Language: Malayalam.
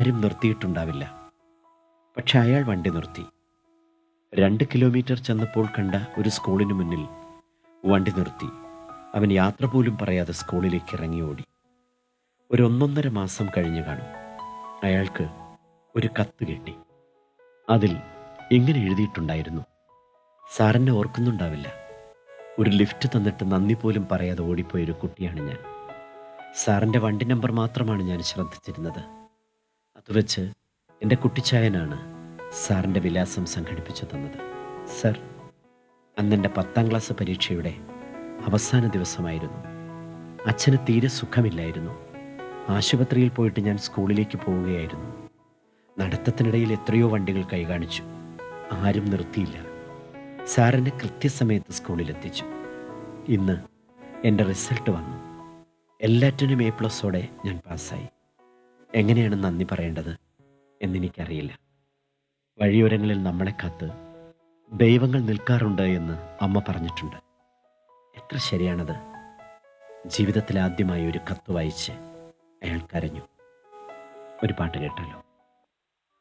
ആരും നിർത്തിയിട്ടുണ്ടാവില്ല പക്ഷെ അയാൾ വണ്ടി നിർത്തി രണ്ട് കിലോമീറ്റർ ചെന്നപ്പോൾ കണ്ട ഒരു സ്കൂളിന് മുന്നിൽ വണ്ടി നിർത്തി അവൻ യാത്ര പോലും പറയാതെ സ്കൂളിലേക്ക് ഇറങ്ങി ഓടി ഒരു ഒന്നൊന്നര മാസം കഴിഞ്ഞു കാണും അയാൾക്ക് ഒരു കത്ത് കിട്ടി അതിൽ ഇങ്ങനെ എഴുതിയിട്ടുണ്ടായിരുന്നു സാറിനെ ഓർക്കുന്നുണ്ടാവില്ല ഒരു ലിഫ്റ്റ് തന്നിട്ട് നന്ദി പോലും പറയാതെ ഓടിപ്പോയൊരു കുട്ടിയാണ് ഞാൻ സാറിൻ്റെ വണ്ടി നമ്പർ മാത്രമാണ് ഞാൻ ശ്രദ്ധിച്ചിരുന്നത് അത് വെച്ച് എൻ്റെ കുട്ടിച്ചായനാണ് സാറിൻ്റെ വിലാസം സംഘടിപ്പിച്ചു തന്നത് സർ അന്നെൻ്റെ പത്താം ക്ലാസ് പരീക്ഷയുടെ അവസാന ദിവസമായിരുന്നു അച്ഛന് തീരെ സുഖമില്ലായിരുന്നു ആശുപത്രിയിൽ പോയിട്ട് ഞാൻ സ്കൂളിലേക്ക് പോവുകയായിരുന്നു നടത്തത്തിനിടയിൽ എത്രയോ വണ്ടികൾ കൈകാണിച്ചു ആരും നിർത്തിയില്ല സാറിനെ കൃത്യസമയത്ത് സ്കൂളിലെത്തിച്ചു ഇന്ന് എൻ്റെ റിസൾട്ട് വന്നു എല്ലാറ്റിനും എ പ്ലസോടെ ഞാൻ പാസ്സായി എങ്ങനെയാണ് നന്ദി പറയേണ്ടത് എന്നെനിക്കറിയില്ല വഴിയോരങ്ങളിൽ നമ്മളെ കാത്ത് ദൈവങ്ങൾ നിൽക്കാറുണ്ട് എന്ന് അമ്മ പറഞ്ഞിട്ടുണ്ട് എത്ര ശരിയാണത് ജീവിതത്തിൽ ആദ്യമായി ഒരു കത്ത് വായിച്ച് അയാൾ കരഞ്ഞു ഒരു പാട്ട് കേട്ടാലോ